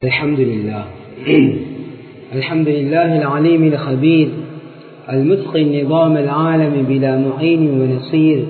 الحمد لله الحمد لله العليم الخبير المتقن نظام العالم بلا معين ونصير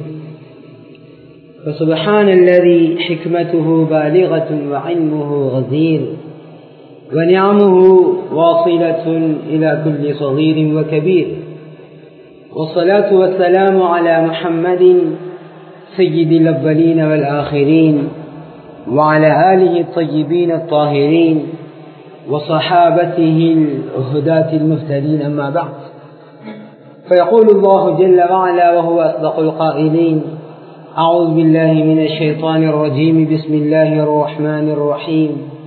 فسبحان الذي حكمته بالغة وعلمه غزير ونعمه واصلة إلى كل صغير وكبير والصلاة والسلام على محمد سيد الأولين والآخرين وعلى آله الطيبين الطاهرين وصحابته الهداة المهتدين أما بعد فيقول الله جل وعلا وهو أصدق القائلين أعوذ بالله من الشيطان الرجيم بسم الله الرحمن الرحيم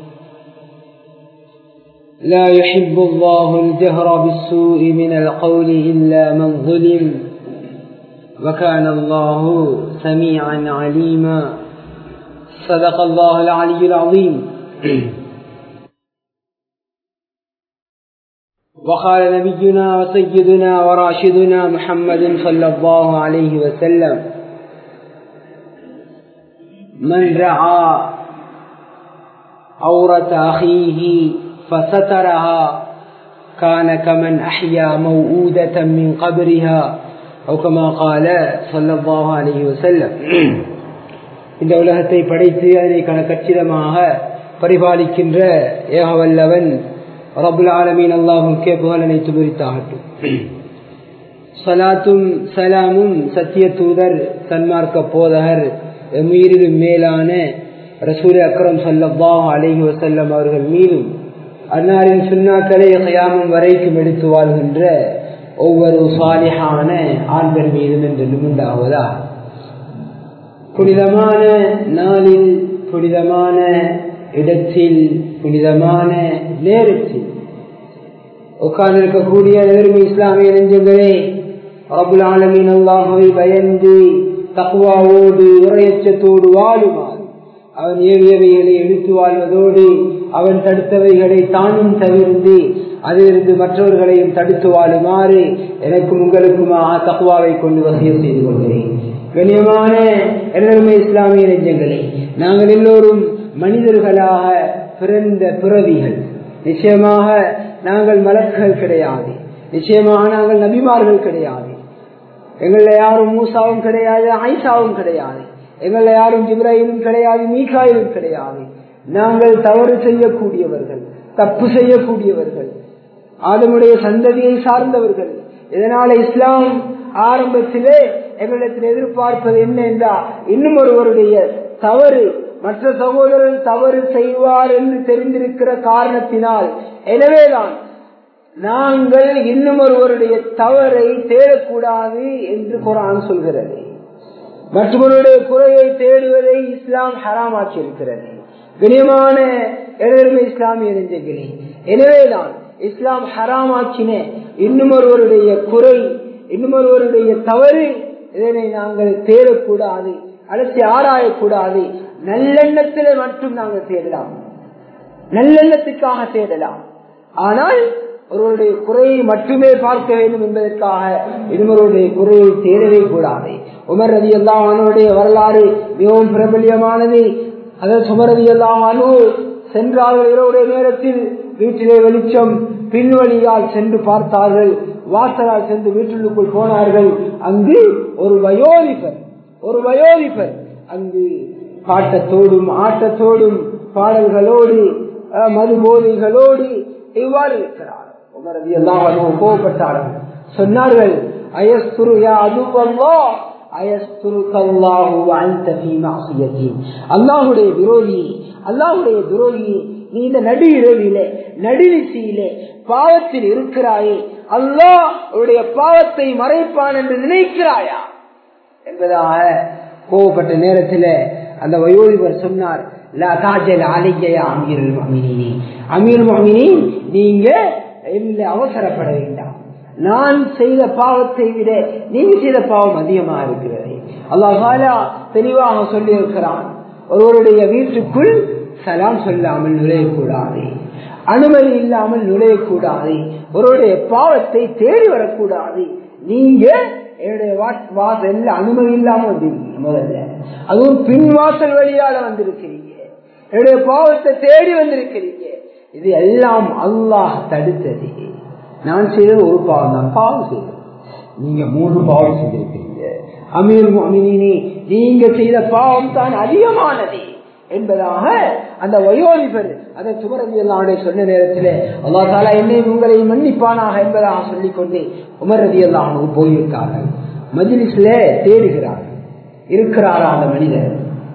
لا يحب الله الجهر بالسوء من القول إلا من ظلم وكان الله سميعا عليما صدق الله العلي العظيم وقال نبينا وسيدنا وراشدنا محمد صلى الله عليه وسلم من رعى عورة أخيه فسترها كان كمن أحيا موؤودة من قبرها أو كما قال صلى الله عليه وسلم இந்த உலகத்தை படைத்து அதனை கணக்கச்சிதமாக பரிபாலிக்கின்ற ஏகவல்லவன் ரபுல் ஆலமீன் அல்லாஹுக்கே புகழ் அனைத்து குறித்தாகட்டும் சலாத்தும் சலாமும் சத்திய தூதர் சன்மார்க்க போதகர் எம்மீரிலும் மேலான ரசூல் அக்ரம் சல்லல்லாஹ் அலைஹி வசல்லம் அவர்கள் மீதும் அன்னாரின் சுண்ணாக்களை கயாமம் வரைக்கும் எடுத்து வாழ்கின்ற ஒவ்வொரு சாலிஹான ஆண்கள் மீதும் என்று நிமிண்டாவதா புனிதமான நாளில் புனிதமான இடத்தில் புனிதமான நேரத்தில் உட்கார்ந்திருக்கக்கூடிய எதிர்மை இஸ்லாமிய நெஞ்சங்களே அபுல் ஆலமின் அல்லாஹவை பயந்து தக்குவாவோடு இறையச்சத்தோடு வாழுமாறு அவன் ஏவியவைகளை எடுத்து வாழ்வதோடு அவன் தடுத்தவைகளை தானும் தவிர்ந்து அதிலிருந்து மற்றவர்களையும் தடுத்து வாழுமாறு எனக்கும் உங்களுக்குமாக தக்குவாவை கொண்டு வசியம் செய்து கொள்கிறேன் கண்ணியமான எல்லோருமே இஸ்லாமிய நெஞ்சங்களே நாங்கள் எல்லோரும் மனிதர்களாக பிறந்த பிறவிகள் நிச்சயமாக நாங்கள் மலர்கள் கிடையாது நிச்சயமாக நாங்கள் நபிமார்கள் கிடையாது எங்கள யாரும் மூசாவும் கிடையாது ஐசாவும் கிடையாது எங்கள யாரும் ஜிப்ராயிலும் கிடையாது மீகாயிலும் கிடையாது நாங்கள் தவறு செய்யக்கூடியவர்கள் தப்பு செய்யக்கூடியவர்கள் ஆதமுடைய சந்ததியை சார்ந்தவர்கள் இதனால இஸ்லாம் ஆரம்பத்திலே எங்களிடத்தில் எதிர்பார்ப்பது என்ன என்றால் இன்னும் ஒருவருடைய தவறு மற்ற சகோதரர் தவறு செய்வார் என்று தெரிந்திருக்கிற காரணத்தினால் எனவேதான் நாங்கள் இன்னும் ஒருவருடைய தவறை தேடக்கூடாது என்று குரான் சொல்கிறது மற்றவருடைய குறையை தேடுவதை இஸ்லாம் ஹராமாக்கி இருக்கிறது கனியமான எழுதமை இஸ்லாமிய நெஞ்சங்களே எனவேதான் இஸ்லாம் ஹராமாக்கின இன்னும் ஒருவருடைய குறை இன்னும் ஒருவருடைய தவறு இதனை நாங்கள் தேடக்கூடாது அலசி ஆராயக்கூடாது நல்லெண்ணத்தில மட்டும் நாங்கள் தேடலாம் நல்லெண்ணத்துக்காக தேடலாம் ஆனால் ஒருவருடைய குறையை மட்டுமே பார்க்க வேண்டும் என்பதற்காக இன்னொருடைய குறையை தேடவே கூடாது உமர் ரதி அல்லாமனுடைய வரலாறு மிகவும் பிரபல்யமானது அதன் சுமரதி அல்லாமனு சென்றார்கள் இரவுடைய நேரத்தில் வீட்டிலே வெளிச்சம் பின்வழியால் சென்று பார்த்தார்கள் வாசலால் சென்று வீட்டிற்குள் போனார்கள் அங்கு ஒரு வயோதிபர் ஒரு வயோதிபர் அங்கு பாட்டத்தோடும் ஆட்டத்தோடும் பாடல்களோடு மது போதைகளோடு இவ்வாறு இருக்கிறார் உமரதி எல்லாம் கோவப்பட்டார்கள் சொன்னார்கள் அயஸ்துரு அதுவல்லா அல்லாஹுடைய விரோதி அல்லாஹுடைய துரோகி நீ இந்த நடு இரவிலே நடுநிசையிலே பாவத்தில் இருக்கிறாயே அல்லாஹ் உடைய பாவத்தை மறைப்பான் என்று நினைக்கிறாயா என்பதாக கோவப்பட்ட நேரத்தில் அந்த வயோதிபர் சொன்னார் நீங்க அவசரப்பட வேண்டாம் நான் செய்த பாவத்தை விட நீங்க செய்த பாவம் அதிகமாக இருக்கிறது அல்லாஹாலா தெளிவாக சொல்லி இருக்கிறான் ஒருவருடைய வீட்டுக்குள் சலாம் சொல்லாமல் நுழையக்கூடாது அனுமதி இல்லாமல் நுழையக்கூடாது ஒருவருடைய பாவத்தை தேடி வரக்கூடாது நீங்க என்னுடைய வாசல் அனுமதி இல்லாம வந்திருக்கீங்க முதல்ல அதுவும் பின் வாசல் வழியால வந்திருக்கிறீங்க என்னுடைய பாவத்தை தேடி வந்திருக்கிறீங்க இது எல்லாம் அல்லாஹ் தடுத்தது நான் செய்தது ஒரு பாவம் தான் பாவம் செய்தது நீங்க மூணு பாவம் செஞ்சிருக்கீங்க அமீர் அமீனே நீங்க செய்த பாவம் தான் அதிகமானது என்பதாக அந்த வயோதிபர் அதை சுமரதி எல்லாம் சொன்ன நேரத்தில் அல்லா தாலா என்னை உங்களை மன்னிப்பானாக என்பதாக சொல்லிக்கொண்டு உமரதி எல்லாம் போயிருக்கார்கள் மஜிலிஸ்ல தேடுகிறார்கள் இருக்கிறாரா அந்த மனிதர்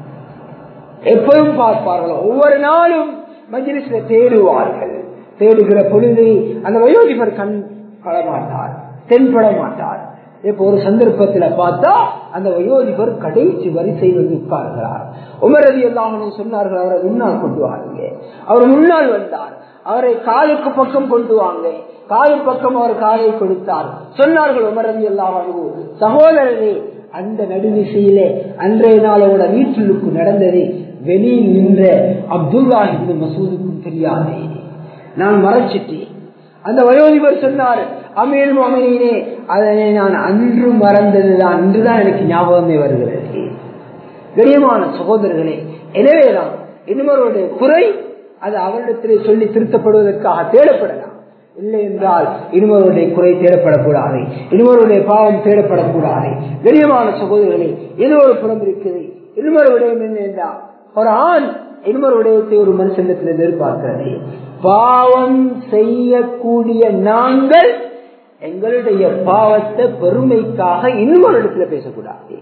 எப்பவும் பார்ப்பார்கள் ஒவ்வொரு நாளும் மஜிலிஸ்ல தேடுவார்கள் தேடுகிற பொழுது அந்த வயோதிபர் கண் படமாட்டார் தென்பட மாட்டார் இப்ப ஒரு சந்தர்ப்பத்துல பார்த்தா அந்த வயோதிபர் கடைசி வரிசை வந்து உட்கார்கிறார் உமரதி எல்லாம் சொன்னார்கள் அவரை முன்னால் கொண்டு வாங்க அவர் முன்னால் வந்தார் அவரை காலுக்கு பக்கம் கொண்டு வாங்க காலு பக்கம் அவர் காலை கொடுத்தார் சொன்னார்கள் உமரதி எல்லாம் சகோதரரே அந்த நடுவிசையிலே அன்றைய நாளோட வீட்டிலுக்கு நடந்தது வெளியில் நின்ற அப்துல்லா இந்த மசூதுக்கும் தெரியாதே நான் மறைச்சிட்டேன் அந்த வயோதிபர் சொன்னார் அமீர் மமையினே அதனை நான் அன்று மறந்ததுதான் அன்றுதான் எனக்கு ஞாபகமே வருகிறது கரியமான சகோதரர்களே எனவேதான் இன்னொருடைய குறை அது அவரிடத்திலே சொல்லி திருத்தப்படுவதற்காக தேடப்படலாம் இல்லை என்றால் இருவருடைய குறை தேடப்படக்கூடாது இருவருடைய பாவம் தேடப்படக்கூடாது கரியமான சகோதரர்களே ஏதோ ஒரு புறம் இருக்குது இருமறு விடயம் என்ன என்றால் ஒரு ஆண் இன்னொரு விடயத்தை ஒரு மனுஷனத்தில் எதிர்பார்க்கிறது பாவம் செய்யக்கூடிய நாங்கள் எங்களுடைய பாவத்தை பெருமைக்காக இன்னொரு இடத்துல பேசக்கூடாது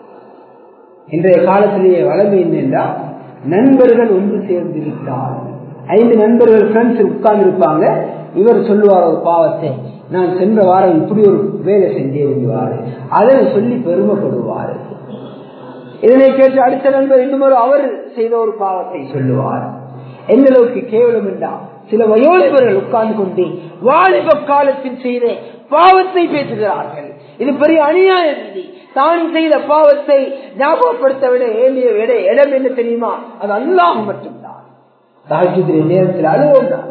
இன்றைய காலத்திலேயே வளமை என்னென்றால் நண்பர்கள் ஒன்று சேர்ந்து விட்டால் ஐந்து நண்பர்கள் ஃப்ரெண்ட்ஸ் உட்கார்ந்து இருப்பாங்க இவர் சொல்லுவார் ஒரு பாவத்தை நான் சென்ற வாரம் இப்படி ஒரு வேலை செஞ்சேன் அதனை சொல்லி பெருமைப்படுவார் இதனை கேட்டு அடுத்த நண்பர் இன்னும் அவர் செய்த ஒரு பாவத்தை சொல்லுவார் எந்த அளவுக்கு கேவலம் என்றா சில வயோதிபர்கள் உட்கார்ந்து கொண்டு வாலிப காலத்தில் செய்த பாவத்தை பேசுகிறார்கள் இது பெரிய அநியாயம் இல்லை தான் செய்த பாவத்தை ஞாபகப்படுத்த விட வேண்டிய விட இடம் என்ன தெரியுமா அது அல்லாஹ் மட்டும்தான் தாஜுதிரி நேரத்தில் அழுவோம் நாங்க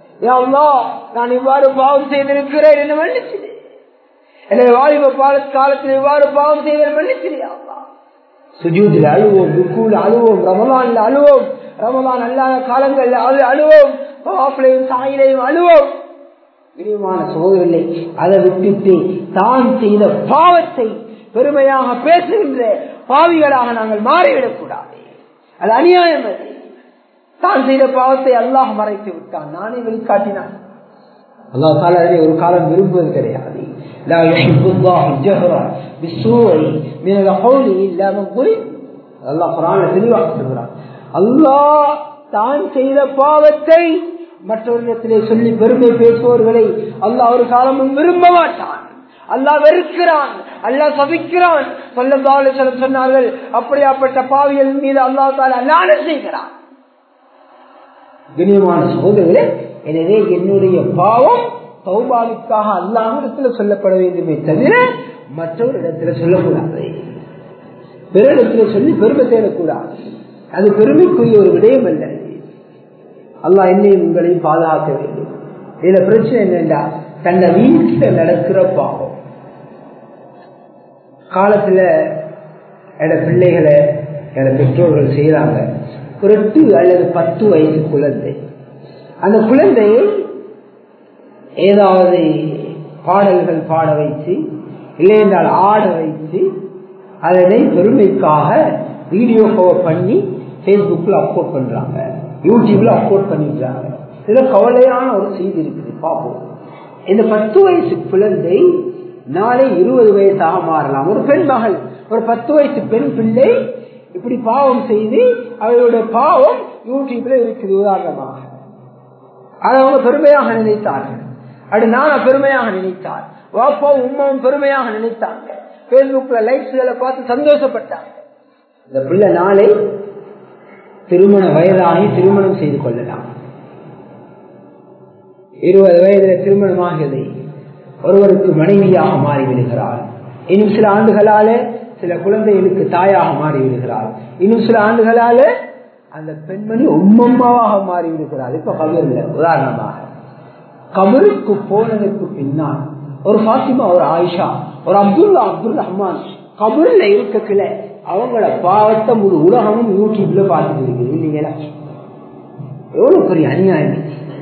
நான் இவ்வாறு பாவம் செய்திருக்கிறேன் என்ன மன்னிச்சிடு எனவே வாலிப பால காலத்தில் இவ்வாறு பாவம் செய்வதை மன்னிச்சிரியா சுஜூதில் அழுவோம் துக்கூல அழுவோம் ரமலான்ல அழுவோம் ரமலான் அல்லாத காலங்கள்ல அது அழுவோம் ஆஃப்லையும் சாயிலையும் அழுவோம் விரிவான சோதரில்லை அதை விட்டுட்டு தான் செய்த பாவத்தை பெருமையாக பேசுகின்ற பாவிகளாக நாங்கள் மாறிவிடக் கூடாது அது அநியாயம் அது தான் செய்த பாவத்தை அல்லாஹ் மறைத்து விட்டான் நானே வெளிக்காட்டினான் அல்லாஹ் கால ஒரு காலம் விரும்புவது கிடையாது لا يحب الله الجهر بالسوء من القول الا من ظلم الله قرآن தெளிவாக சொல்கிறான் அல்லாஹ் தான் செய்த பாவத்தை மற்றவரிடத்திலே சொல்லி பெருமை பேசுபவர்களை அல்லாஹ் ஒரு காலமும் விரும்ப மாட்டான் அல்லாஹ் வெறுக்கிறான் அல்லாஹ் சபிக்கிறான் சொல்லந்தாலும் சில சொன்னார்கள் அப்படியாப்பட்ட பாவியல் மீது அல்லாஹ் தால அல்லாத செய்கிறான் கண்ணியமான சகோதரர்களே எனவே என்னுடைய பாவம் சௌபாவிற்காக அல்லாவிடத்துல சொல்லப்பட வேண்டுமே தவிர மற்றொரு இடத்துல சொல்லக்கூடாது பிறரிடத்துல சொல்லி பெருமை தேடக்கூடாது அது பெருமைக்குரிய ஒரு விடயம் அல்ல அல்லா என்னையும் உங்களையும் பாதுகாக்க வேண்டும் இதுல பிரச்சனை என்னென்றா தன்னை வீட்டுல நடக்கிற பாவம் காலத்துல எட பிள்ளைகளை எட பெற்றோர்கள் செய்யறாங்க ஒரு எட்டு அல்லது பத்து வயசு குழந்தை அந்த குழந்தையை ஏதாவது பாடல்கள் பாட வைத்து இல்லை என்றால் ஆட வைத்து அதனை பெருமைக்காக வீடியோ பண்ணி ஃபேஸ்புக்கில் அப்லோட் பண்றாங்க யூடியூப்ல அப்லோட் பண்ணிடுறாங்க இதுல கவலையான ஒரு செய்தி இருக்குது பார்ப்போம் இந்த பத்து வயசு குழந்தை நாளை இருபது வயசாக மாறலாம் ஒரு பெண் மகள் ஒரு பத்து வயசு பெண் பிள்ளை இப்படி பாவம் செய்து அவருடைய பாவம் யூடியூப்ல இருக்குது உதாரணமாக அதை அவங்க பெருமையாக நினைத்தார்கள் அது நானா பெருமையாக நினைத்தார் வாப்பாவும் உமாவும் பெருமையாக நினைத்தாங்க பேஸ்புக்ல லைக்ஸ்களை பார்த்து சந்தோஷப்பட்டாங்க இந்த பிள்ளை நாளை திருமண வயதாகி திருமணம் செய்து கொள்ளலாம் இருபது வயதுல திருமணமாகிறது ஒருவருக்கு மனைவியாக மாறிவிடுகிறார் இன்னும் சில ஆண்டுகளால சில குழந்தைகளுக்கு தாயாக மாறிவிடுகிறார் இன்னும் சில ஆண்டுகளால அந்த பெண்மணி உம்மம்மாவாக மாறிவிடுகிறார் இப்ப கபூர்ல உதாரணமாக கபருக்கு போனதுக்கு பின்னால் ஒரு பாத்திமா ஒரு ஆயிஷா ஒரு அப்துல்லா அப்துல் ரஹ்மான் கபூர்ல இருக்கல அவங்கள பாவத்தை முழு உலகமும் யூடியூப்ல பார்த்துட்டு இருக்குது இல்லைங்களா எவ்வளவு பெரிய அநியாயம்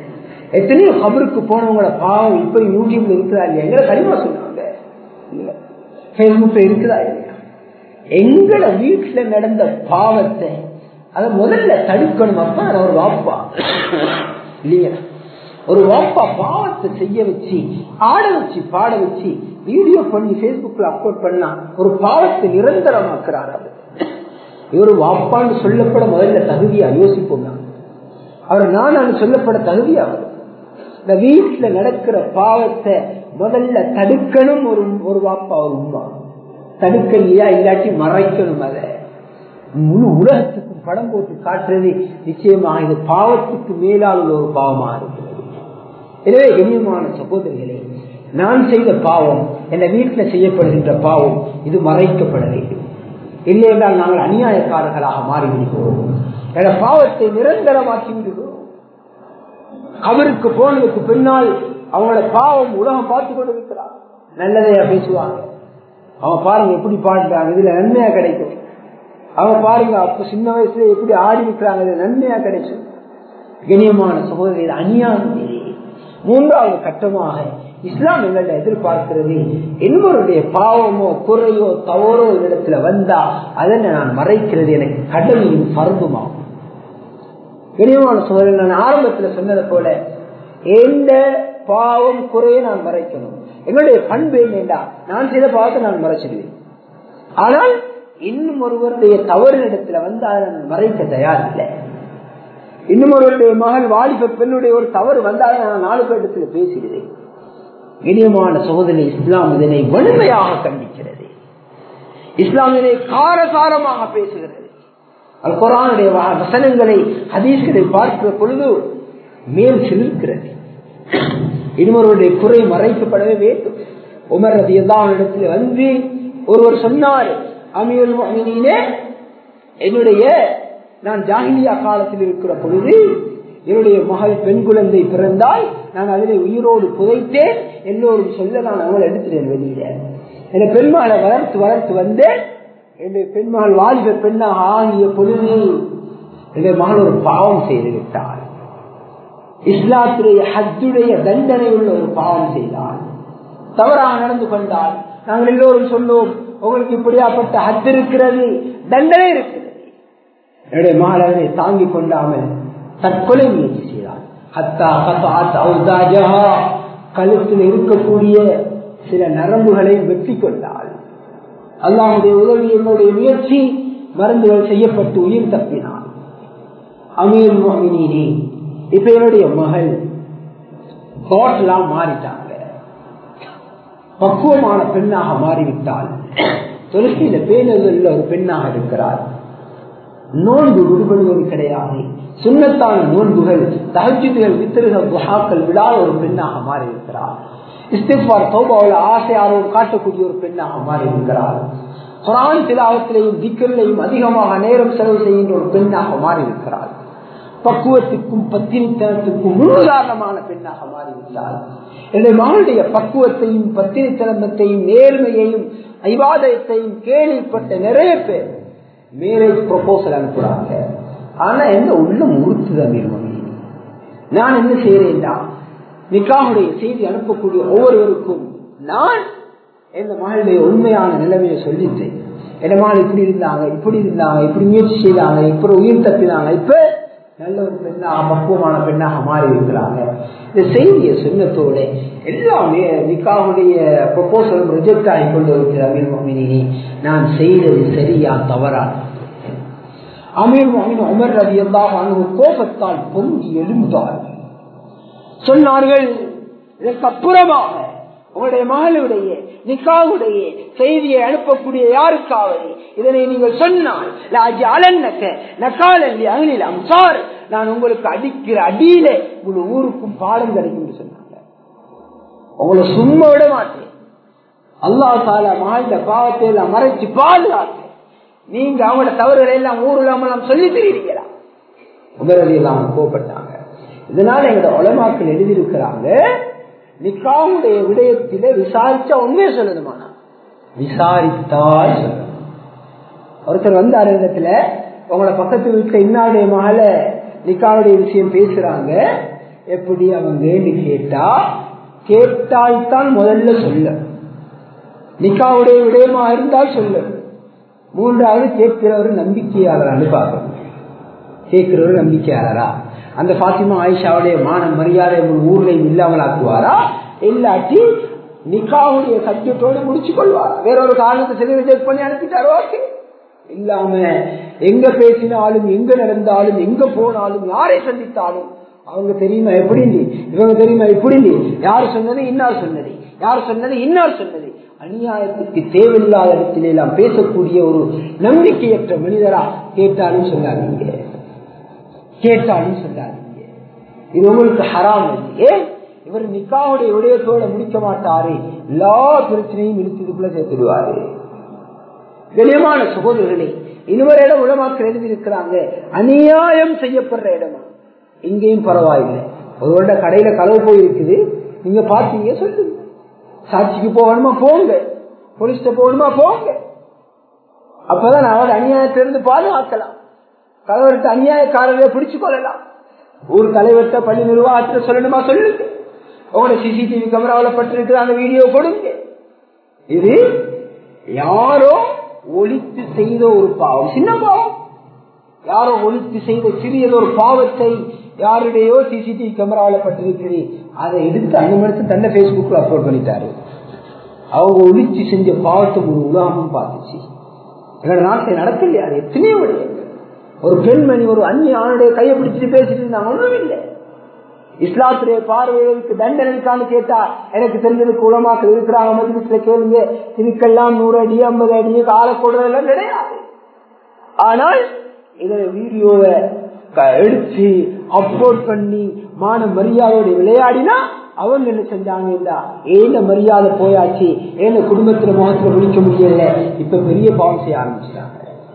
எத்தனையோ கபருக்கு போனவங்களோட பாவம் இப்ப யூடியூப்ல இருக்குதா இல்லையா எங்களை கனிமா சொன்னாங்க பேஸ்புக்ல இருக்குதா இல்லையா எங்கள வீட்டுல நடந்த பாவத்தை அத முதல்ல தடுக்கணும் அப்ப அது ஒரு வாப்பா இல்லையா ஒரு வாப்பா பாவத்தை செய்ய வச்சு ஆட வச்சு பாட வச்சு வீடியோ பண்ணி பேஸ்புக்ல அப்லோட் பண்ணா ஒரு பாவத்தை நிரந்தரமாக்குறார் அவர் இவர் வாப்பான்னு சொல்லப்பட முதல்ல தகுதியா யோசிப்போம் நான் அவர் நான் சொல்லப்பட தகுதியா அவர் இந்த வீட்டுல நடக்கிற பாவத்தை முதல்ல தடுக்கணும் ஒரு ஒரு வாப்பா ஒரு உமா தடுக்கலையா இல்லாட்டி மறைக்கணும் அதை முழு உலகத்துக்கு படம் போட்டு காட்டுறது நிச்சயமாக இது பாவத்துக்கு மேலால் உள்ள ஒரு பாவமாக இருக்கிறது எனவே கண்ணியமான சகோதரிகளே நான் செய்த பாவம் என் வீட்டுல செய்யப்படுகின்ற பாவம் இது மறைக்கப்பட வேண்டும் இல்லை என்றால் நாங்கள் அநியாயக்காரர்களாக மாறிவிடுகிறோம் என பாவத்தை நிரந்தரமாக்கி விடுகிறோம் அவருக்கு போனதுக்கு பின்னால் அவங்களோட பாவம் உலகம் பார்த்து கொண்டு இருக்கிறார் நல்லதையா பேசுவாங்க அவன் பாருங்க எப்படி பாடுறாங்க இதுல நன்மையா கிடைக்கும் அவன் பாருங்க அப்ப சின்ன வயசுல எப்படி ஆடி இருக்கிறாங்க இதுல நன்மையா கிடைக்கும் கண்ணியமான சகோதரி அநியாயம் மூன்றாவது கட்டமாக இஸ்லாம் எங்கள்ட எதிர்பார்க்கிறது என்பவருடைய பாவமோ குறையோ தவறோ இடத்துல வந்தா அதனை நான் மறைக்கிறது எனக்கு கடமையும் பருந்துமாகும் கனியமான சோதரன் நான் ஆரம்பத்துல சொன்னதை போல எந்த பாவம் குறைய நான் மறைக்கணும் எங்களுடைய பண்பு என்னண்டா நான் செய்த பாவத்தை நான் மறைச்சிடுவேன் ஆனால் இன்னும் ஒருவருடைய தவறு இடத்துல வந்து அதை நான் மறைக்க தயார் இல்லை இன்னும் ஒருவருடைய மகள் வாலிப பெண்ணுடைய ஒரு தவறு வந்தாலும் நான் நாலு பேரிடத்துல பேசிடுவேன் இனியமான சகோதரி இஸ்லாம் இதனை வலிமையாக கண்டிக்கிறது இஸ்லாம் இதனை காரசாரமாக பேசுகிறது அல் குரானுடைய வசனங்களை ஹதீஸ்களை பார்க்கிற பொழுது மேல் சிலிர்க்கிறது இன்னொருவருடைய குறை மறைக்கப்படவே வேண்டும் உமர் ரதி இடத்துல வந்து ஒருவர் சொன்னார் அமீர் என்னுடைய நான் ஜாகிலியா காலத்தில் இருக்கிற பொழுது என்னுடைய மகள் பெண் குழந்தை பிறந்தால் நான் அதிலே உயிரோடு புதைத்தேன் எல்லோரும் சொல்ல நான் அவங்களை எடுத்துட்டேன் வெளியில என் பெண்மகளை வளர்த்து வளர்த்து வந்தேன் என்னுடைய பெண்மகள் வாலிப பெண்ணாக ஆகிய பொழுது என்னுடைய மகள் ஒரு பாவம் செய்து விட்டாள் இஸ்லாத்துடைய ஹத்துடைய தண்டனை உள்ள ஒரு பாவம் செய்தாள் தவறாக நடந்து கொண்டால் நாங்கள் எல்லோரும் சொன்னோம் உங்களுக்கு இப்படியாப்பட்ட ஹத்து இருக்கிறது தண்டனை இருக்கிறது என்னுடைய மகள் அதனை தாங்கிக் கொண்டாமல் தற்கொலை முயற்சி செய்தார் கழுத்தில் இருக்கக்கூடிய சில நரம்புகளை வெற்றி கொண்டாள் அல்லாவுடைய உதவி என்னுடைய முயற்சி மருந்துகள் செய்யப்பட்டு உயிர் தப்பினாள் அமீர் மோமினி இப்ப என்னுடைய மகள் கோட்லாம் மாறிட்டாங்க பக்குவமான பெண்ணாக மாறிவிட்டால் தொழுகையில பேணுதல் ஒரு பெண்ணாக இருக்கிறார் நோன்பு விடுபடுவது கிடையாது சுண்ணத்தான நோன்புகள் தகஜுகள் வித்திருகள் குஹாக்கள் விடாத ஒரு பெண்ணாக மாறி இருக்கிறார் இஸ்திஃபார் தௌபாவில் ஆசையாரோடு காட்டக்கூடிய ஒரு பெண்ணாக மாறி இருக்கிறார் குரான் திலாவத்திலையும் திக்கரிலையும் அதிகமாக நேரம் செலவு செய்கின்ற ஒரு பெண்ணாக மாறி இருக்கிறார் பக்குவத்துக்கும் பத்தினித்தனத்துக்கும் முன்னுதாரணமான பெண்ணாக மாறிவிட்டார் என்னுடைய மகளுடைய பக்குவத்தையும் பத்தினித்தனத்தையும் நேர்மையையும் ஐவாதத்தையும் கேள்விப்பட்ட நிறைய பேர் மேரேஜ் ப்ரொபோசல் அனுப்புறாங்க ஆனா என்ன உள்ள முறுத்துதான் நான் என்ன செய்யறேன்டா நிக்காவுடைய செய்தி அனுப்பக்கூடிய ஒவ்வொருவருக்கும் நான் என் மகளுடைய உண்மையான நிலைமையை சொல்லிட்டேன் என் மகள் இப்படி இருந்தாங்க இப்படி இருந்தாங்க இப்படி முயற்சி செய்தாங்க இப்படி உயிர் தப்பினாங்க இப்ப நல்ல ஒரு பெண்ணாக பக்குவமான பெண்ணாக மாறி இருக்கிறாங்க இந்த செய்தியை சொன்னத்தோட எல்லாமே நிக்காவுடைய ப்ரொபோசலும் ரிஜெக்ட் ஆகி கொண்டு இருக்கிற அமீர் மோமினி நான் செய்தது சரியா தவறா அமீர் மோமின் உமர் ரவி எல்லாம் கோபத்தால் பொங்கி எழுந்தார் சொன்னார்கள் இதற்கு அப்புறமாக உங்களுடைய மகளுடைய நிக்காவுடைய செய்தியை அனுப்பக்கூடிய யாருக்காவது இதனை நீங்கள் சொன்னால் அம்சார் நான் உங்களுக்கு அடிக்கிற அடியில முழு ஊருக்கும் பாடம் கிடைக்கும் சொன்னாங்க உங்களை சும்மா விட மாட்டேன் அல்லா தால மகள பாவத்தை எல்லாம் மறைச்சு பாதுகாத்து நீங்க அவங்களோட தவறுகளை எல்லாம் ஊருலாம சொல்லி தெரியுறீங்களா உதவி எல்லாம் கோபப்பட்டாங்க இதனால எங்களோட உலமாக்கள் எழுதியிருக்கிறாங்க நிக்காவுடைய விடயத்தில விசாரிச்சா உண்மையை சொல்லணுமானா விசாரித்தால் சொல்லணும் ஒருத்தர் வந்தார் இடத்துல உங்களோட பக்கத்து வீட்டுல இன்னாருடைய மகள நிக்காவுடைய விஷயம் பேசுறாங்க எப்படி அவங்கன்னு கேட்டா கேட்டால்தான் முதல்ல சொல்ல நிக்காவுடைய விடயமா இருந்தால் சொல்ல மூன்றாவது கேட்கிறவர் நம்பிக்கையாளரான்னு பார்க்கணும் கேட்கிறவர் நம்பிக்கையாளரா அந்த பாத்திமா ஆயிஷாவுடைய மான மரியாதை ஊர்லையும் இல்லாமல் ஆக்குவாரா இல்லாட்டி நிக்காவுடைய சப்ஜெக்டோடு முடிச்சு கொள்வாரா வேற ஒரு காரணத்தை சரி ரிஜெக்ட் பண்ணி அனுப்பிட்டாரோ ஓகே இல்லாம எங்க பேசினாலும் எங்க நடந்தாலும் எங்க போனாலும் யாரை சந்தித்தாலும் அவங்க தெரியுமா எப்படி இவங்க தெரியுமா எப்படி யார் சொன்னது இன்னார் சொன்னது யார் சொன்னது இன்னார் சொன்னது அநியாயத்துக்கு தேவையில்லாத இடத்திலே எல்லாம் பேசக்கூடிய ஒரு நம்பிக்கையற்ற மனிதரா கேட்டாலும் சொல்லாதீங்க கேட்டாலும் சொல்லாதீங்க இது உங்களுக்கு ஹராம் ஏன் இவர் நிக்காவுடைய விடயத்தோட முடிக்க மாட்டாரு எல்லா பிரச்சனையும் இழுத்ததுக்குள்ள சேர்த்துடுவாரு கண்ணியமான சகோதரர்களே இன்னொரு இடம் உலமாக்கள் எழுதியிருக்கிறாங்க அநியாயம் செய்யப்படுற இடமா இங்கேயும் பரவாயில்லை ஒரு வருட கடையில களவு போயிருக்குது நீங்க பாத்தீங்க சொல்லுங்க சாட்சிக்கு போகணுமா போங்க போலீஸ்ட போகணுமா போங்க அப்பதான் அவர் அநியாயத்திலிருந்து பாதுகாக்கலாம் கலவரத்தை அநியாயக்காரரை பிடிச்சு கொள்ளலாம் ஊர் தலைவர்கிட்ட பள்ளி நிர்வாகத்தில் சொல்லணுமா சொல்லுங்க உங்களோட சிசிடிவி கேமராவில் பட்டிருக்கிற அந்த வீடியோ கொடுங்க இது யாரோ ஒழித்து செய்த ஒரு பாவம் சின்ன பாவம் யாரோ ஒழித்து செய்த சிறியது ஒரு பாவத்தை யாருடையோ சிசிடிவி கேமராவில் பட்டிருக்கிறது அதை எடுத்து அந்த மனுஷன் தன்னை பேஸ்புக்ல அப்லோட் பண்ணிட்டாரு அவங்க ஒழிச்சு செஞ்ச பாவத்தை ஒரு உலகமும் பார்த்துச்சு எங்களோட நாட்டில் நடக்கலையா அது எத்தனையோ விடயங்கள் ஒரு பெண்மணி ஒரு அந்நிய ஆணுடைய கையை பிடிச்சிட்டு பேசிட்டு இருந்தாங்க ஒண்ணும் இல்லை இஸ்லாத்துடைய பார்வைகளுக்கு தண்டனை இருக்கான்னு கேட்டா எனக்கு தெரிஞ்சதுக்கு உலமாக்கள் இருக்கிறாங்க மதியத்துல கேளுங்க இதுக்கெல்லாம் நூறு அடி ஐம்பது அடி கால கொடுறதெல்லாம் கிடையாது ஆனால் இதை வீடியோவை எடுத்து அப்லோட் பண்ணி மான மரியாதையோட விளையாடினா அவங்க என்ன செஞ்சாங்க ஏன மரியாதை போயாச்சு ஏன குடும்பத்துல முகத்துல முடிக்க முடியல இப்ப பெரிய பாவம் செய்ய ஆரம்பிச்சிட்டாங்க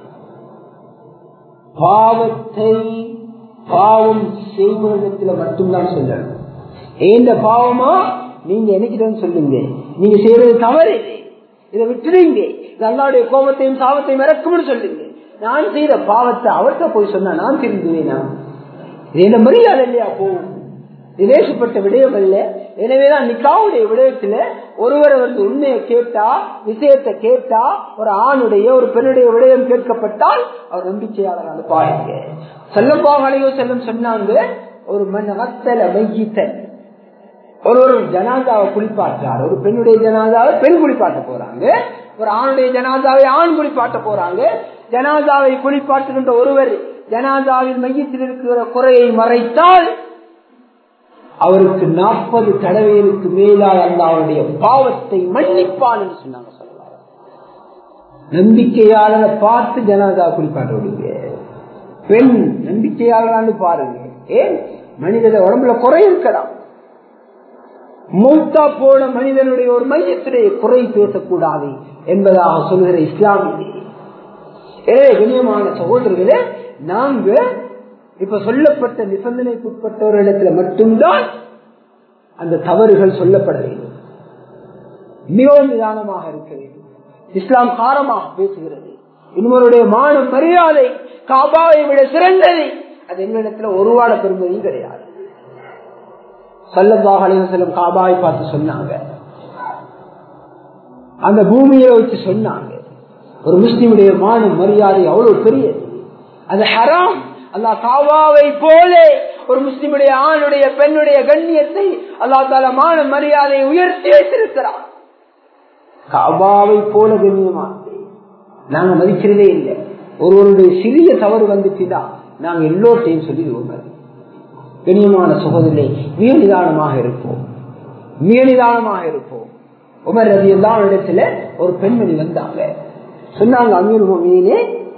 பாவத்தை பாவம் செய்வதத்துல மட்டும்தான் சொல்லணும் ஏந்த பாவமா நீங்க என்னைக்கிட்ட சொல்லுங்க நீங்க செய்யறது தவறு இதை விட்டுடுங்க அல்லாவுடைய கோபத்தையும் சாபத்தையும் இறக்கும்னு சொல்லுங்க நான் செய்யற பாவத்தை அவர்கிட்ட போய் சொன்னா நான் திருந்துவேனா இது என்ன மரியாதை இல்லையா போகும் விதேசப்பட்ட விடயம் அல்ல எனவேதான் நிக்காவுடைய விடயத்துல ஒருவரை வந்து உண்மையை கேட்டா விஷயத்தை கேட்டா ஒரு ஆணுடைய ஒரு பெண்ணுடைய விடயம் கேட்கப்பட்டால் அவர் நம்பிக்கையாளர் அனுப்பாங்க செல்லப்பாகலையோ செல்லும் சொன்னாங்க ஒரு மண் அத்தல மையித்த ஒரு ஒரு ஜனாதாவை குளிப்பாற்றார் ஒரு பெண்ணுடைய ஜனாதாவை பெண் குளிப்பாட்ட போறாங்க ஒரு ஆணுடைய ஜனாதாவை ஆண் குளிப்பாட்ட போறாங்க ஜனாதாவை குளிப்பாட்டுகின்ற ஒருவர் ஜனாதாவின் மையத்தில் இருக்கிற குறையை மறைத்தால் அவருக்கு நாற்பது தடவைகளுக்கு மேலால் அந்த அவருடைய பாவத்தை மன்னிப்பான் என்று சொன்னாங்க சொல்லலாம் நம்பிக்கையாளரை பார்த்து ஜனாதா குளிப்பாட்ட விடுங்க பெண் நம்பிக்கையாளரான்னு பாருங்க ஏன் மனிதன உடம்புல குறை இருக்கலாம் மூத்தா போன மனிதனுடைய ஒரு மையத்துடைய குறை பேசக்கூடாது என்பதாக சொல்கிற இஸ்லாமிய எனவே கண்ணியமான சகோதரர்களே நாங்க இப்ப சொல்லப்பட்ட நிபந்தனைக்குட்பட்டவர்களிடத்துல மட்டும்தான் அந்த தவறுகள் சொல்லப்பட வேண்டும் மிகவும் நிதானமாக இருக்க வேண்டும் இஸ்லாம் காரமாக பேசுகிறது இன்னொருடைய மான மரியாதை காபாவை விட சிறந்தது அது எங்களிடத்துல ஒருவாட பெறுவதையும் கிடையாது சல்லல்லாஹ் அலிவசலம் காபாவை பார்த்து சொன்னாங்க அந்த பூமியை வச்சு சொன்னாங்க ஒரு முஸ்லிமுடைய மான மரியாதை அவ்வளவு பெரியது அது ஹராம் அல்லா காவாவை போல ஒரு முஸ்லிமுடைய ஆணுடைய பெண்ணுடைய கண்ணியத்தை அல்லா தால மான மரியாதையை உயர்த்தி வைத்திருக்கிறார் காபாவை போல கண்ணியமானது நாங்க மதிக்கிறதே இல்லை ஒருவருடைய சிறிய தவறு வந்துச்சுன்னா நாங்க எல்லோருத்தையும் சொல்லிடுவோம் கண்ணியமான சகோதரனை மிக நிதானமாக இருப்போம் மிக நிதானமாக இருப்போம் உமர் ரவி எல்லா இடத்துல ஒரு பெண்மணி வந்தாங்க சொன்னாங்க அமீர் மீனே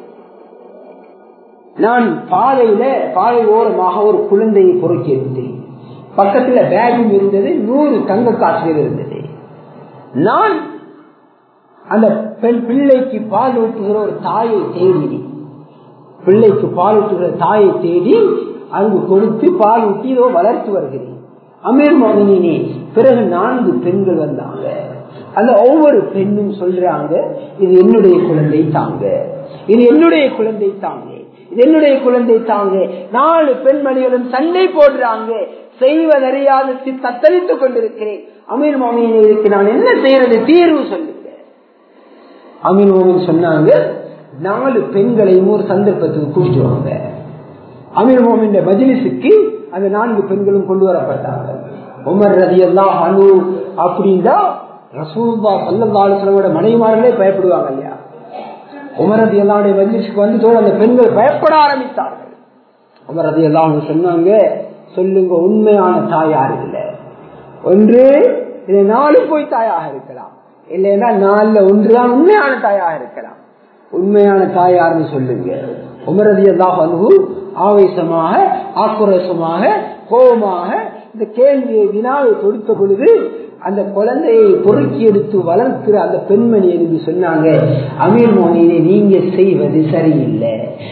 நான் பாதையில பாதை ஓரமாக ஒரு குழந்தையை பொறுக்கி இருந்தேன் பக்கத்துல பேகும் இருந்தது நூறு தங்க காசுகள் இருந்தது நான் அந்த பெண் பிள்ளைக்கு பால் ஊட்டுகிற ஒரு தாயை தேடி பிள்ளைக்கு பால் ஊட்டுகிற தாயை தேடி அங்கு கொடுத்து பால் ஊட்டி இதோ வளர்த்து வருகிறேன் அமீர் மோதினே பிறகு நான்கு பெண்கள் வந்தாங்க அந்த ஒவ்வொரு பெண்ணும் சொல்றாங்க இது என்னுடைய குழந்தை தாங்க இது என்னுடைய குழந்தை தாங்க இது என்னுடைய குழந்தை தாங்க நாலு பெண்மணிகளும் சண்டை போடுறாங்க செய்வதறியாது தத்தளித்துக் கொண்டிருக்கிறேன் அமீர் மாமியினருக்கு நான் என்ன செய்யறது தீர்வு சொல்லுங்க அமீர் மாமின் சொன்னாங்க நாலு பெண்களையும் ஒரு சந்தர்ப்பத்துக்கு கூட்டிட்டு வாங்க அமீர் மோமின் மஜிலிசுக்கு அந்த நான்கு பெண்களும் கொண்டு வரப்பட்டாங்க உமர் ரதி எல்லாம் அனு அப்படின்னா ரசூபா சல்லல்லாசனோட மனைவிமார்களே பயப்படுவாங்க இல்லையா உமர் ரதி எல்லாருடைய மஜிலிசுக்கு வந்து அந்த பெண்கள் பயப்பட ஆரம்பித்தார்கள் உமர் ரதி எல்லாம் சொன்னாங்க சொல்லுங்க உண்மையான தாயார் இல்லை ஒன்று இது நாலு போய் தாயாக இருக்கலாம் இல்லைன்னா நாலுல ஒன்றுதான் உண்மையான தாயாக இருக்கலாம் உண்மையான தாயார்னு சொல்லுங்க உமரதியல்லாஹ் அன்பு ஆவேசமாக ஆக்ரோஷமாக கோபமாக இந்த கேள்வியை வினாவை கொடுத்த பொழுது அந்த குழந்தையை பொறுக்கி எடுத்து வளர்க்கிற அந்த பெண்மணி என்று சொன்னாங்க அமீர் மோனியை நீங்க செய்வது சரியில்லை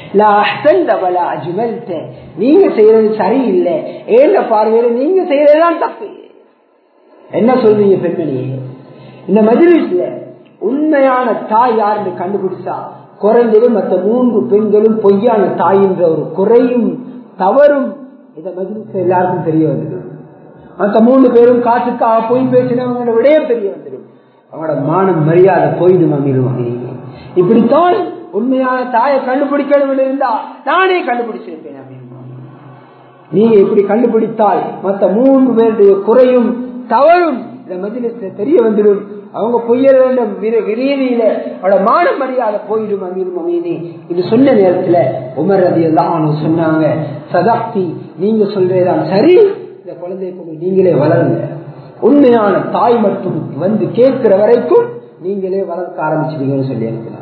நீங்க செய்யறது சரியில்லை ஏந்த பார்வையில நீங்க செய்யறதுதான் தப்பு என்ன சொல்றீங்க பெண்மணியே இந்த மஜிலிஸ்ல உண்மையான தாய் யாருன்னு கண்டுபிடிச்சா குறைந்தது மற்ற மூன்று பெண்களும் பொய்யான தாய் என்ற ஒரு குறையும் தவறும் இந்த மஜிலிஸ் எல்லாருக்கும் தெரிய வந்துடும் மற்ற மூணு பேரும் காசுக்காக பொய் பேசினவங்களோட விடைய தெரிய வந்துடும் அவங்களோட மானம் மரியாதை போயிடும் அமீரும் இப்படித்தான் உண்மையான தாயை கண்டுபிடிக்கணும் இருந்தா நானே கண்டுபிடிச்சிருப்பேன் நீங்க இப்படி கண்டுபிடித்தால் மற்ற மூன்று பேருடைய குறையும் தவறும் இந்த மஜிலிஸ்ல தெரிய வந்துடும் அவங்க பொய்யற வேண்டும் விரீதியில அவட மான மரியாதை போயிடும் அமீரும் அமீனி இது சொன்ன நேரத்துல உமர் ரதி எல்லாம் சொன்னாங்க சதாப்தி நீங்க சொல்றதுதான் சரி இந்த குழந்தைய கொண்டு நீங்களே வளருங்க உண்மையான தாய் மட்டும் வந்து கேட்கிற வரைக்கும் நீங்களே வளர்க்க ஆரம்பிச்சிட்டீங்கன்னு சொல்லி இருக்கிறாங்க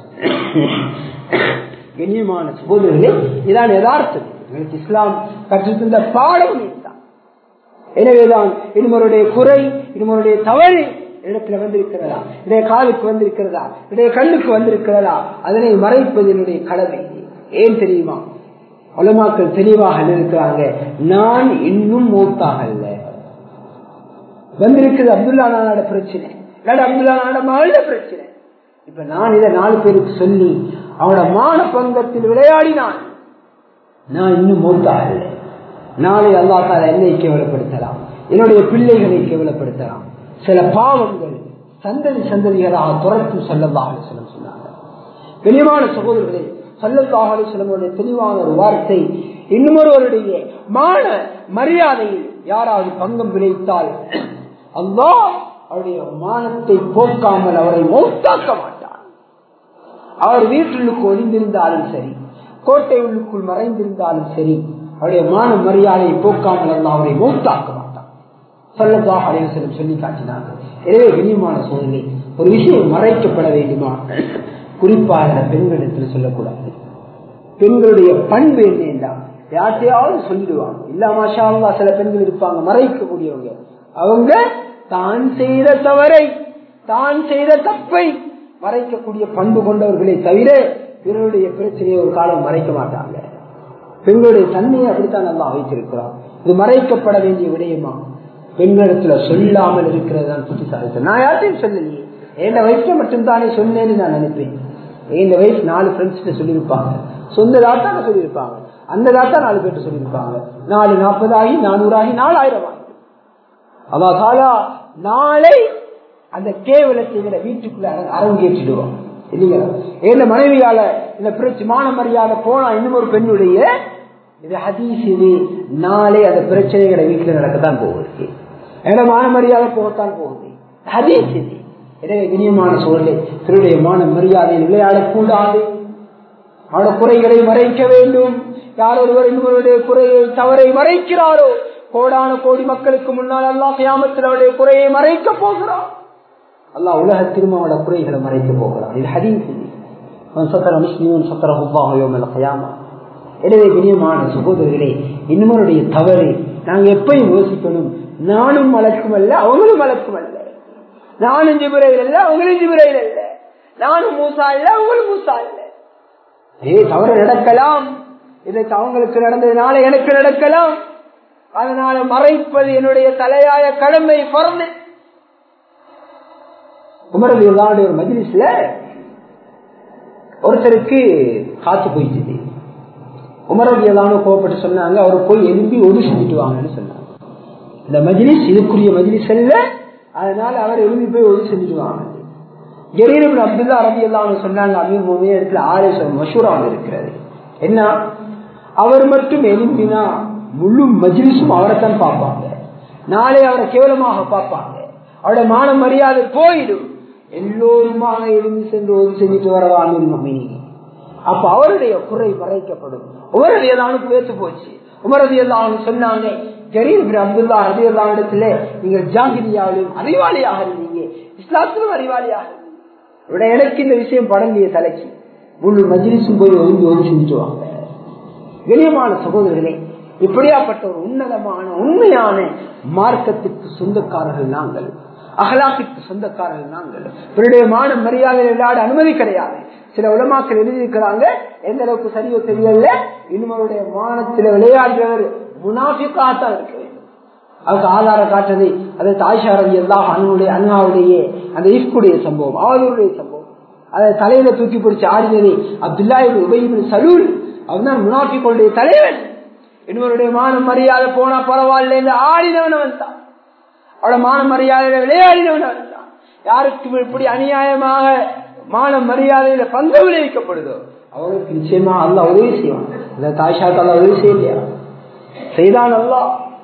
கண்ணியமான சகோதரர்களே இதான் யதார்த்தம் எனக்கு இஸ்லாம் கற்றுத்தந்த பாடம் இதுதான் எனவேதான் இருமருடைய குறை இருமருடைய தவறு இடத்துல வந்திருக்கிறதா இடைய காலுக்கு வந்திருக்கிறதா இடைய கண்ணுக்கு வந்திருக்கிறதா அதனை மறைப்பது என்னுடைய கடமை ஏன் தெரியுமா உலமாக்கள் தெளிவாக இருக்கிறாங்க நான் இன்னும் மூத்தாகல்ல வந்திருக்கிறது அப்துல்லா நானோட பிரச்சனை இல்லாட அப்துல்லா நானோட மகளோட பிரச்சனை இப்ப நான் இதை நாலு பேருக்கு சொல்லி அவனோட மான பங்கத்தில் விளையாடினான் நான் இன்னும் மூத்தாகல நாளை அல்லா தால என்னை கேவலப்படுத்தலாம் என்னுடைய பிள்ளைகளை கேவலப்படுத்தலாம் சில பாவங்கள் சந்ததி சந்ததிகளாக துரத்தும் செல்லதாக சொன்னாங்க வெளியமான சகோதரர்களே சல்லல்லாஹ் அலிஸ்லமுடைய தெளிவான ஒரு வார்த்தை இன்னொருவருடைய மான மரியாதையில் யாராவது பங்கம் விளைத்தால் அல்லா அவருடைய மானத்தை போக்காமல் அவரை மௌத்தாக்க மாட்டார் அவர் வீட்டிலுக்கு ஒளிந்திருந்தாலும் சரி கோட்டை உள்ளுக்குள் மறைந்திருந்தாலும் சரி அவருடைய மான மரியாதையை போக்காமல் அல்ல அவரை மௌத்தாக்க மாட்டார் சல்லல்லாஹ் அலிவசலம் சொல்லி காட்டினாங்க எனவே கண்ணியமான சோதனை ஒரு விஷயம் மறைக்கப்பட வேண்டுமா குறிப்பாக பெண்களிடத்தில் சொல்லக்கூடாது பெண்களுடைய பண்பு என்ன யார்ட்டையாவது சொல்லிடுவாங்க இல்லாமஷா சில பெண்கள் இருப்பாங்க மறைக்கக்கூடியவங்க அவங்க தான் செய்த தவறை தான் செய்த தப்பை மறைக்கக்கூடிய பண்பு கொண்டவர்களை தவிர பிறருடைய பிரச்சனையை ஒரு காலம் மறைக்க மாட்டாங்க பெண்களுடைய தன்மையை அப்படித்தான் நல்லா வைத்திருக்கிறார் இது மறைக்கப்பட வேண்டிய விடயமா பெண்களிடத்துல சொல்லாமல் இருக்கிறது தான் புத்திசாலித்தம் நான் யார்ட்டையும் சொல்லலையே என் வயசுல மட்டும்தானே சொன்னேன்னு நான் நினைப்பேன் என் வயசு நாலு ஃப்ரெண்ட்ஸ் சொல்லியிருப்பாங்க சொந்த தாத்தாங்க சொல்லியிருப்பாங்க அந்த தாத்தா நாலு பேர்ட்டு சொல்லியிருப்பாங்க நாலு நாற்பதாகி நானூறாகி நாலாயிரம் ஆகி அதால நாளை அந்த கேவலத்தை விட வீட்டுக்குள்ள அரங்கேற்றிடுவோம் இல்லைங்களா எந்த மனைவியால இந்த பிரச்சனை மான மரியாதை போனா இன்னும் ஒரு பெண்ணுடைய இது ஹதீஸ் இது நாளே அந்த பிரச்சனைகளை வீட்டுல நடக்கத்தான் போகுது ஏன்னா மான மரியாதை போகத்தான் போகுது ஹதீஸ் இது எனவே இனியமான சூழலை திருடைய மான மரியாதையில் விளையாடக்கூடாது அவட குறைகளை மறைக்க வேண்டும் யார் ஒருவர் இன்னொருடைய குறையை தவறை மறைக்கிறாரோ கோடான கோடி மக்களுக்கு முன்னால் அல்லா கியாமத்தில் அவருடைய குறையை மறைக்க போகிறான் அல்லாஹ் உலகத்திலும் அவட குறைகளை மறைக்க போகிறான் இது ஹதீஸ் சத்தர முஸ்லீம் சத்தர ஹுப்பாகையோம் கயாமா எனவே இனியமான சகோதரர்களே இன்னொருடைய தவறு நாங்க எப்பயும் யோசிக்கணும் நானும் வழக்கும் அல்ல அவங்களும் வழக்கும் அல்ல நானும் ஜிபுரையில் அல்ல அவங்களும் ஜிபுரையில் அல்ல நானும் மூசா இல்ல அவங்களும் மூசா இல்ல ஏ தவறு நடக்கலாம் இதற்கு அவங்களுக்கு நடந்ததுனால எனக்கு நடக்கலாம் அதனால மறைப்பது என்னுடைய தலையாய கடமை பிறந்து உமரது ஒரு மஜிலிஸ்ல ஒருத்தருக்கு காத்து போயிடுச்சு உமரது எல்லாரும் கோவப்பட்டு சொன்னாங்க அவர் போய் எழுப்பி ஒது செஞ்சுட்டு வாங்கன்னு சொன்னாங்க இந்த மஜ்லிஸ் இதுக்குரிய மஜ்லிஸ் அல்ல அதனால அவர் எழுதி போய் ஒது செஞ்சுடுவாங்க ஜெரீரபின் அப்துல்லா ரபி எல்லாம் சொன்னாங்க அமீர் மூமிய இடத்துல ஆலேசம் மஷூராக இருக்கிறது என்ன அவர் மட்டும் எழும்பினா முழு மஜ்லிஸும் அவரைத்தான் பார்ப்பாங்க நாளை அவரை கேவலமாக பார்ப்பாங்க அவருடைய மான மரியாதை போயிடும் எல்லோருமாக எழுந்து சென்று ஒது செஞ்சுட்டு வரவா அமீர் மொமினி அப்ப அவருடைய குறை மறைக்கப்படும் உமரது ஏதாவது பேத்து போச்சு உமரது எல்லாம் சொன்னாங்க ஜரீர் அப்துல்லா ரதி எல்லா இடத்துல நீங்கள் ஜாகிரியாவிலும் அறிவாளியாக இருந்தீங்க இஸ்லாத்திலும் அறிவாளியாக இருந்தீங்க இவட எனக்கு இந்த விஷயம் படங்கிய தலைக்கு முழு மஜ்லிஸும் போய் ஒதுங்கி ஒது செஞ்சுட்டு வாங்க கண்ணியமான சகோதரர்களே இப்படியாப்பட்ட ஒரு உன்னதமான உண்மையான மார்க்கத்திற்கு சொந்தக்காரர்கள் நாங்கள் அகலாக்கிற்கு சொந்தக்காரர்கள் நாங்கள் இவருடைய மான மரியாதை விளையாட அனுமதி கிடையாது சில உலமாக்கள் எழுதியிருக்கிறாங்க எந்த அளவுக்கு சரியோ தெரியல இன்னும் அவருடைய மானத்தில் விளையாடுறவர் முனாஃபிக்காகத்தான் இருக்க வேண்டும் அதுக்கு ஆதார காட்டுறது அது தாய்ஷாரதி எல்லாம் அண்ணனுடைய அண்ணாவுடைய அந்த இஃப்குடைய சம்பவம் அவருடைய சம்பவம் அதை தலையில தூக்கி பிடிச்சு ஆடினது அப்துல்லா உபயிபின் சலூல் அவன்தான் முனாஃபிகளுடைய தலைவன் இன்னொருடைய மான மரியாதை போனா பரவாயில்ல என்று ஆடினவன் அவன் தான் அவட மான மரியாதையில விளையாடினவன் அவன் தான் யாருக்கு இப்படி அநியாயமாக மான மரியாதையில பங்கு விளைவிக்கப்படுதோ அவனுக்கு நிச்சயமா அல்ல உதவி செய்வான் இந்த தாய்ஷாக்கு அல்ல உதவி செய்யலையா செய்தான் அல்லா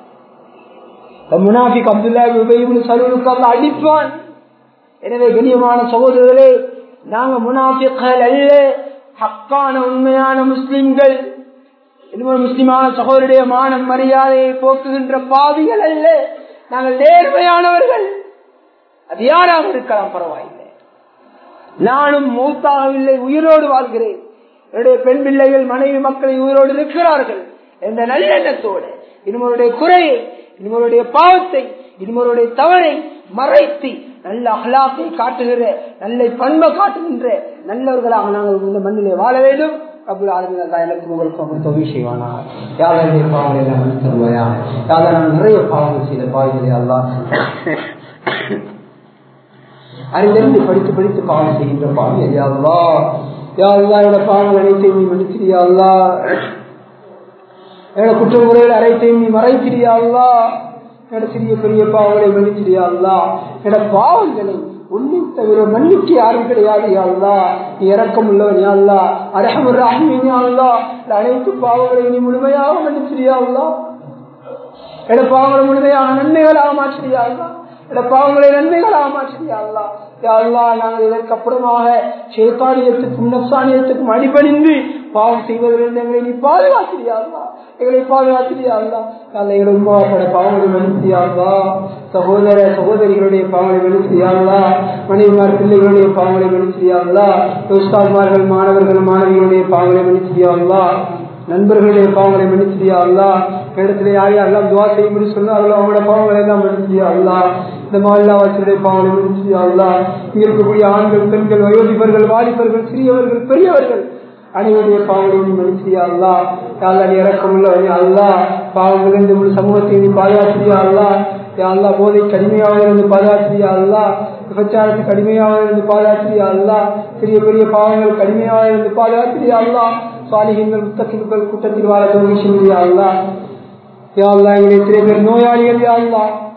முனாஃபிக் அப்துல்லா உபயிபின் சலூலுக்கு அல்ல அடிப்பான் எனவே கண்ணியமான சகோதரர்களே நாங்க முனாஃபிக்கள் அல்ல ஹக்கான உண்மையான முஸ்லிம்கள் இன்னொரு முஸ்லிமான சகோதரிய மானம் மரியாதையை போக்குகின்ற பாவிகள் அல்ல நாங்கள் நேர்மையானவர்கள் அது யாராக இருக்கலாம் பரவாயில்லை நானும் மூத்தாகவில்லை உயிரோடு வாழ்கிறேன் என்னுடைய பெண் பிள்ளைகள் மனைவி மக்களை உயிரோடு இருக்கிறார்கள் என்ற நல்லெண்ணத்தோடு இன்னொருடைய குறையை இன்னொருடைய பாவத்தை இன்னொருடைய தவறை மறைத்து நல்ல அகலாக்கை காட்டுகிற நல்ல பண்பை காட்டுகின்ற நல்லவர்களாக நாங்கள் இந்த மண்ணிலே வாழ வேண்டும் அப்துல் ஆலமின் எனக்கு உங்களுக்கு அவர் தொகை செய்வானா யாருடைய பாவங்களை எல்லாம் தருவாயா யாரை நான் நிறைய பாவங்கள் செய்த பாவங்களே அல்லா அதிலிருந்து படித்து படித்து பாவம் செய்கின்ற பாவம் யாருலா யாருலா என்னோட பாவங்கள் அனைத்தையும் நீ மன்னிச்சிரியாள்லா என்னோட குற்றமுறைகள் அனைத்தையும் நீ மறைச்சிரியாள்லா என்னோட சிறிய பெரிய பாவங்களை மன்னிச்சிரியாள்லா என்னோட பாவங்களை உன்னை தவிர மன்னிக்கு யாரும் கிடையாது யாழ்லா நீ இறக்கம் உள்ளவன் யாழ்லா அரஹமர் ராஹிமின் யாழ்லா அனைத்து பாவங்களை நீ முழுமையாக மன்னிச்சிரியாள்லா எட பாவங்களை முழுமையாக நன்மைகளாக மாற்றியாள்லா எட பாவங்களை நன்மைகளாக மாற்றியாள்லா யாழ்லா நாங்கள் இதற்கப்புறமாக சேத்தானியத்துக்கும் நப்சானியத்துக்கும் அடிபணிந்து பாவம் செய்வதிலிருந்து எங்களை நீ பாதுகாத்திரியாள்லா எங்களை பாதுகாத்திரியாள்லா எங்களை உண்மாப்பட பாவங்களை மன்னித்தியாள்லா சகோதர சகோதரிகளுடைய பாவங்களை வெளிச்சியாங்களா மனைவிமார் பிள்ளைகளுடைய பாவங்களை வெளிச்சியாங்களா உஸ்தாத்மார்கள் மாணவர்கள் மாணவிகளுடைய பாவங்களை வெளிச்சியாங்களா நண்பர்களுடைய பாவங்களை மன்னிச்சியாங்களா இடத்துல யார் யாரெல்லாம் துவா செய்யும்படி சொன்னார்களோ அவங்களோட பாவங்களை எல்லாம் மன்னிச்சியாங்களா இந்த மாநிலவாசியுடைய பாவங்களை மன்னிச்சியாங்களா இங்க இருக்கக்கூடிய ஆண்கள் பெண்கள் வயோதிபர்கள் வாலிபர்கள் சிறியவர்கள் பெரியவர்கள் அனைவருடைய பாவங்களை நீ மன்னிச்சியா அல்லா யாழ்லா நீ இறக்கம் உள்ளவனே அல்லா பாவங்கள் இந்த முழு சமூகத்தை நீ பாதுகாத்திரியா அல்லா யாழ்லா போதை கடுமையாக இருந்து பாதுகாத்திரியா அல்லா விபச்சாரத்துக்கு கடுமையாக இருந்து பாதுகாத்திரியா அல்லா பெரிய பெரிய பாவங்கள் கடுமையாக இருந்து பாதுகாத்திரியா அல்லா சாலிகங்கள் முத்தகில்கள் கூட்டத்தில் வாழ தோல்வி செய்யா அல்லா யாழ்லா எங்களை எத்தனை பேர் நோயாளிகள் யாழ்லா